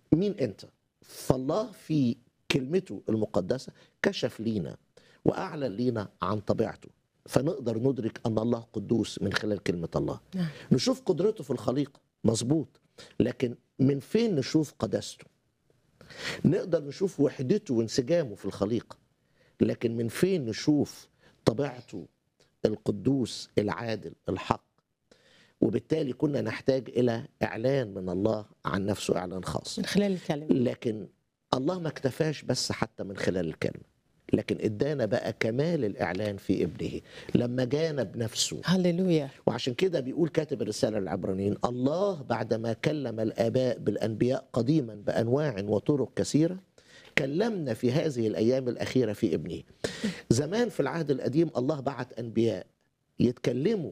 مين انت فالله في كلمته المقدسه كشف لينا واعلن لينا عن طبيعته فنقدر ندرك ان الله قدوس من خلال كلمه الله نعم. نشوف قدرته في الخليقه مظبوط لكن من فين نشوف قداسته نقدر نشوف وحدته وانسجامه في الخليقه لكن من فين نشوف طبيعته القدوس العادل الحق وبالتالي كنا نحتاج الى اعلان من الله عن نفسه اعلان خاص من خلال الكلمة لكن الله ما اكتفاش بس حتى من خلال الكلمه لكن ادانا بقى كمال الاعلان في ابنه لما جانا بنفسه هللويا وعشان كده بيقول كاتب الرسالة للعبرانيين الله بعدما كلم الآباء بالأنبياء قديما بأنواع وطرق كثيرة كلمنا في هذه الأيام الأخيرة في ابنه زمان في العهد القديم الله بعت أنبياء يتكلموا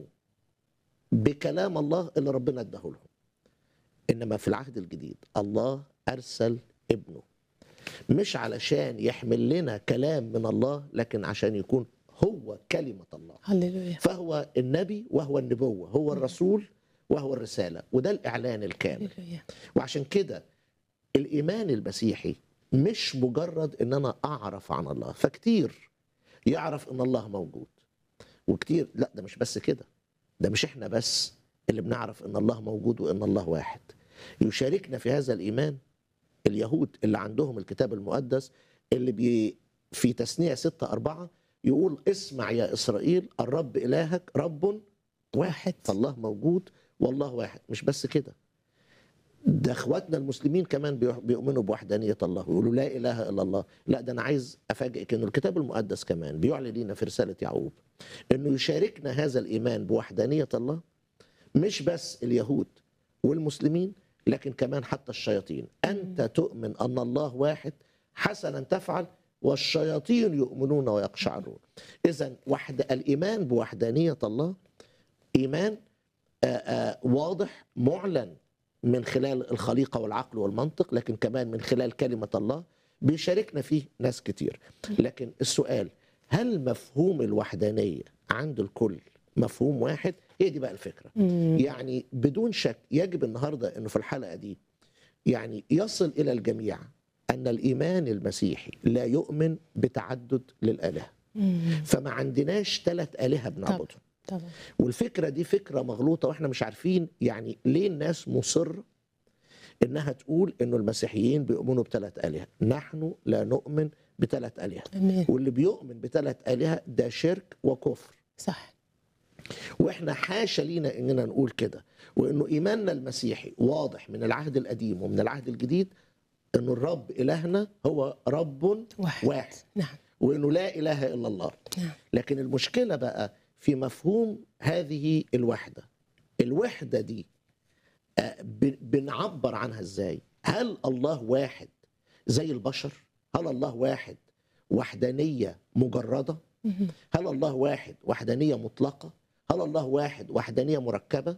بكلام الله اللي ربنا اداه لهم إنما في العهد الجديد الله أرسل ابنه مش علشان يحمل لنا كلام من الله لكن عشان يكون هو كلمة الله هللويا فهو النبي وهو النبوة هو الرسول وهو الرسالة وده الإعلان الكامل هللويا وعشان كده الإيمان المسيحي مش مجرد إن أنا أعرف عن الله فكتير يعرف إن الله موجود وكتير لا ده مش بس كده ده مش إحنا بس اللي بنعرف إن الله موجود وإن الله واحد يشاركنا في هذا الإيمان اليهود اللي عندهم الكتاب المقدس اللي بي في تثنية ستة أربعة يقول اسمع يا إسرائيل الرب إلهك رب واحد واحد. فالله موجود والله واحد مش بس كده ده اخواتنا المسلمين كمان بيح- بيؤمنوا بوحدانيه الله ويقولوا لا اله الا الله لا ده انا عايز افاجئك انه الكتاب المقدس كمان بيعلن لينا في رساله يعقوب انه يشاركنا هذا الايمان بوحدانيه الله مش بس اليهود والمسلمين لكن كمان حتى الشياطين انت تؤمن ان الله واحد حسنا تفعل والشياطين يؤمنون ويقشعرون اذا وحد الايمان بوحدانيه الله ايمان آه، آه، واضح معلن من خلال الخليقه والعقل والمنطق لكن كمان من خلال كلمه الله بيشاركنا فيه ناس كتير لكن السؤال هل مفهوم الوحدانيه عند الكل مفهوم واحد هي دي بقى الفكره يعني بدون شك يجب النهارده انه في الحلقه دي يعني يصل الى الجميع ان الايمان المسيحي لا يؤمن بتعدد للالهه فما عندناش ثلاث الهه بنعبدهم طبعا والفكره دي فكره مغلوطه واحنا مش عارفين يعني ليه الناس مصر انها تقول انه المسيحيين بيؤمنوا بثلاث الهه نحن لا نؤمن بثلاث الهه امين واللي بيؤمن بثلاث الهه ده شرك وكفر صح واحنا حاشا لينا اننا نقول كده وانه ايماننا المسيحي واضح من العهد القديم ومن العهد الجديد انه الرب الهنا هو رب واحد واحد نعم وانه لا اله الا الله نعم لكن المشكله بقى في مفهوم هذه الوحده الوحده دي آه، ب- بنعبر عنها ازاي هل الله واحد زي البشر هل الله واحد وحدانيه مجرده مهم. هل الله واحد وحدانيه مطلقه هل الله واحد وحدانيه مركبه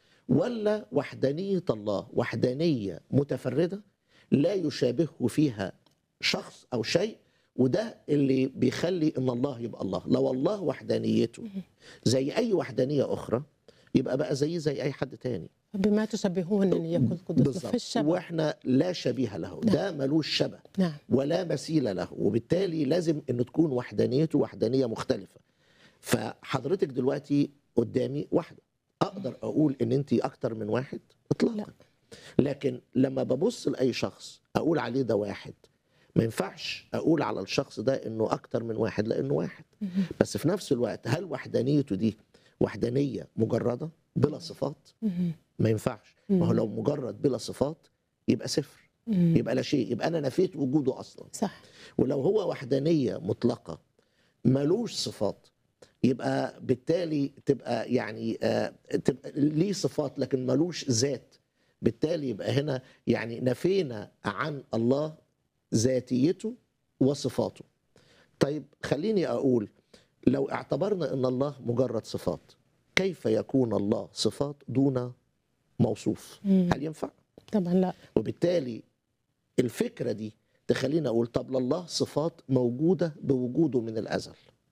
ولا وحدانيه الله وحدانيه متفرده لا يشابهه فيها شخص او شيء وده اللي بيخلي ان الله يبقى الله لو الله وحدانيته زي اي وحدانيه اخرى يبقى بقى زيه زي اي حد تاني بما تشبهون ان يكون قدس بالظبط في الشبه واحنا لا شبيه له ده ملوش شبه نعم ولا مثيل له وبالتالي لازم ان تكون وحدانيته وحدانيه مختلفه فحضرتك دلوقتي قدامي واحده اقدر اقول ان انت اكتر من واحد اطلاقا لكن لما ببص لاي شخص اقول عليه ده واحد ما ينفعش اقول على الشخص ده انه اكتر من واحد لانه واحد بس في نفس الوقت هل وحدانيته دي وحدانيه مجرده بلا صفات مهم. ما ينفعش ما هو مم. لو مجرد بلا صفات يبقى صفر مم. يبقى لا شيء يبقى انا نفيت وجوده اصلا صح ولو هو وحدانيه مطلقه ملوش صفات يبقى بالتالي تبقى يعني آه، تبقى ليه صفات لكن ملوش ذات بالتالي يبقى هنا يعني نفينا عن الله ذاتيته وصفاته طيب خليني اقول لو اعتبرنا ان الله مجرد صفات كيف يكون الله صفات دون موصوف مم. هل ينفع طبعا لا وبالتالي الفكره دي تخليني اقول طب لله صفات موجوده بوجوده من الازل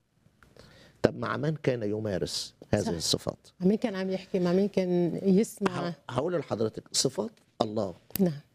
طب مع من كان يمارس هذه صح. الصفات مع مين كان عم يحكي مع مين كان يسمع ه- هقول لحضرتك صفات الله نعم